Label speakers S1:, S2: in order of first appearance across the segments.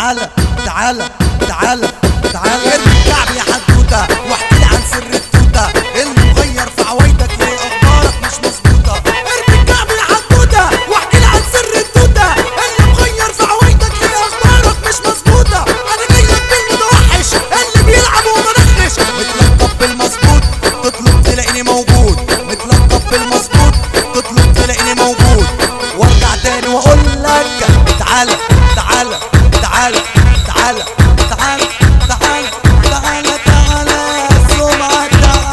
S1: تعالى تعالى تعالى تعالى ارمي الكعب يا حدوته واحكي لي عن سر التوته اللي مغير في عوايدك ليه اخبارك مش مظبوطه ارمي الكعب يا حدوته واحكي لي عن سر التوته اللي مغير في عوايدك ليه اخبارك مش مظبوطه انا جاي لك بالمتوحش اللي بيلعب ومنخش متلقب بالمظبوط تطلب تلاقيني موجود متلقب بالمظبوط تطلب تلاقيني موجود وارجع تاني واقول لك تعالى تعالى تعالى تعالى تعالى تعالى تعالى تعالى سمعة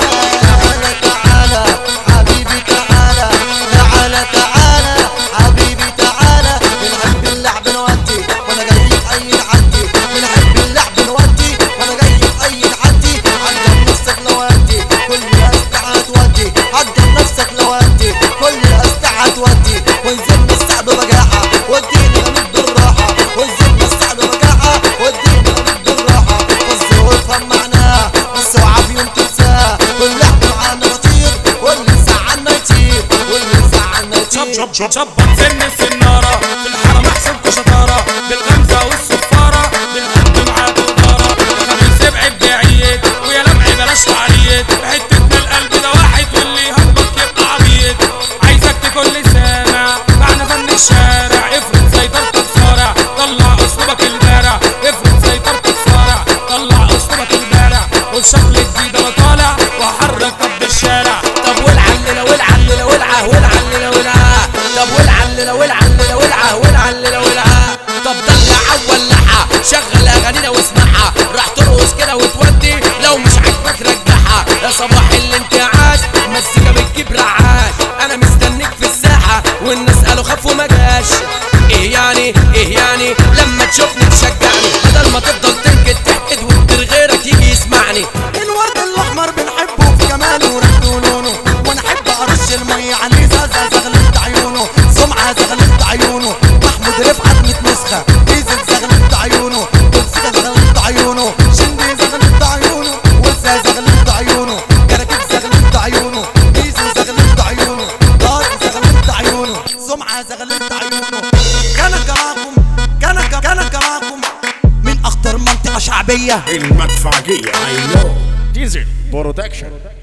S1: تعالى تعالى حبيبي تعالى تعالى تعالى حبيبي تعالى بنحب اللعب نودي وانا جاي في اي نعدي بنحب اللعب نودي وانا جاي في اي نعدي عجب نفسك لو ادي كل استعاد ودي عجب نفسك لو ادي كل استعاد ودي وانزلنا السعد بجاحة وديني غميد بالراحة وانزلنا السعد بجاحة وديني غميد بالراحة فز وافهم معناه بس اوعى في يوم تنساه كل احنا معانا نطير واللي زعلنا يطير واللي زعلنا
S2: شب
S1: يطير
S2: شب شب شبط سن السنارة في الحرم احسبكوا شطارة بالغمزة والصفارة بالقد معاك ودارة خميس ابعد بعيد ويا لمعي بلاش تعريض حتتنا القلب ده واحد واللي يهبط يبقى عبيط عايزك تكون سامع معنى فن الشارع افرض سيطرتك صارع طلع اسلوبك البارع افرض سيطرتك صارع طلع اسلوبك البارع والشكل جديد انا طالع وهحرك طب الشارع
S3: طب والعللة والعللة والعه والعللة والعه طب والعللة والعللة والعه والعللة والعه طب دلع ولعها شغل اغانينا واسمعها راح ترقص كده وتودي لو مش عاجبك رجعها يا صباح الانتعاش مزيكا بتجيب رعاش انا مستنيك في الساحة والناس قالوا خاف وما جاش ايه يعني ايه يعني لما تشوفني تشجعني بدل ما تفضل تنكد تحكد وتدير غيرك يجي يسمعني
S1: الورد الاحمر بنحبه في جماله وريحته ولونه وانا احب ارش الميه عليه زازا زغلت عيونه سمعه زغلت عيونه محمود رفعت ميت نسخه ديزل زغلت عيونه بلسكه زغلت عيونه شندي زغلت عيونه وزا زغلت عيونه كراكيب زغلت عيونه ديزل زغلت عيونه ضاد زغلت عيونه سمعه زغلت عيونه كان كراكم كان كان كراكم من اخطر منطقه شعبيه
S4: المدفعجية I know ديزل بروتكشن